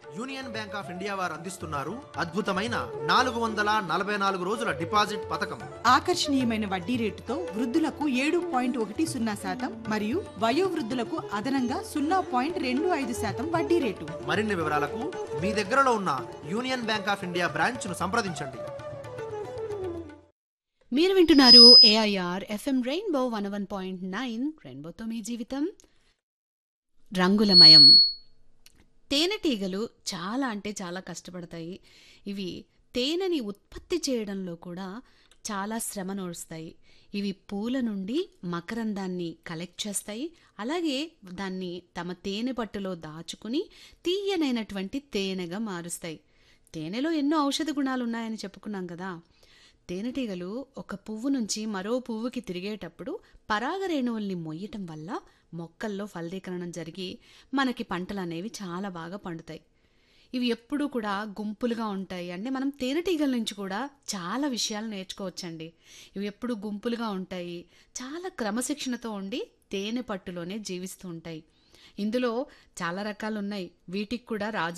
union Bank of India వారు అందిస్తున్నారు అద్భుతమైన నాలుగు వందల నలభై నాలుగు రోజుల డిపాజిట్ పథకం ఆకర్షణీయమైన వడ్డీ రేటుతో వృద్ధులకు ఏడు పాయింట్ ఒకటి సున్నా శాతం మరియు వయోవృద్ధులకు అదనంగా సున్నా పాయింట్ రెండు ఐదు శాతం వడ్డీ రేటు మరిన్ని వివరాలకు మీ దగ్గరలో ఉన్న యూనియన్ బ్యాంక్ ఆఫ్ ఇండియా బ్రాంచ్ను సంప్రదించండి మీరు వింటున్నారు A I R F M Rainbow one one point nine రెయిన్బోతో మీ జీవితం రంగులమయం తేనెటీగలు చాలా అంటే చాలా కష్టపడతాయి ఇవి తేనెని ఉత్పత్తి చేయడంలో కూడా చాలా శ్రమ నోడుస్తాయి ఇవి పూల నుండి మకరందాన్ని కలెక్ట్ చేస్తాయి అలాగే దాన్ని తమ తేనె పట్టులో దాచుకుని తీయనైనటువంటి తేనెగా మారుస్తాయి తేనెలో ఎన్నో ఔషధ గుణాలు ఉన్నాయని చెప్పుకున్నాం కదా తేనెటీగలు ఒక పువ్వు నుంచి మరో పువ్వుకి తిరిగేటప్పుడు పరాగరేణువుల్ని మొయ్యటం వల్ల మొక్కల్లో ఫలదీకరణం జరిగి మనకి పంటలు అనేవి చాలా బాగా పండుతాయి ఇవి ఎప్పుడూ కూడా గుంపులుగా ఉంటాయి అంటే మనం తేనెటీగల నుంచి కూడా చాలా విషయాలు నేర్చుకోవచ్చండి ఇవి ఎప్పుడు గుంపులుగా ఉంటాయి చాలా క్రమశిక్షణతో ఉండి తేనె పట్టులోనే జీవిస్తూ ఉంటాయి ఇందులో చాలా రకాలు ఉన్నాయి వీటికి కూడా రాజు